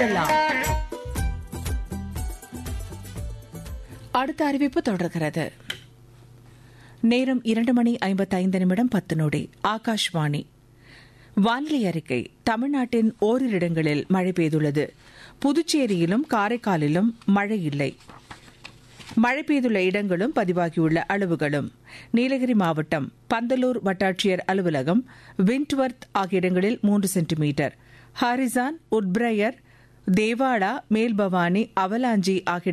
கேட்கலாம் அடுத்த அறிவிப்பு தொடர்கிறது நேரம் இரண்டு மணி ஐம்பத்தைந்து நிமிடம் பத்து நொடி ஆகாஷ்வாணி வானிலை அறிக்கை தமிழ்நாட்டின் ஓரிரு இடங்களில் மழை பெய்துள்ளது புதுச்சேரியிலும் காரைக்காலிலும் மழை இல்லை மழை பெய்துள்ள இடங்களும் பதிவாகியுள்ள அளவுகளும் நீலகிரி மாவட்டம் பந்தலூர் வட்டாட்சியர் அலுவலகம் விண்ட்வர்த் ஆகிய இடங்களில் மூன்று சென்டிமீட்டர் ஹாரிசான் உட்பிரயர் தேவாடா மேல்பவானி அவலாஞ்சி ஆகிய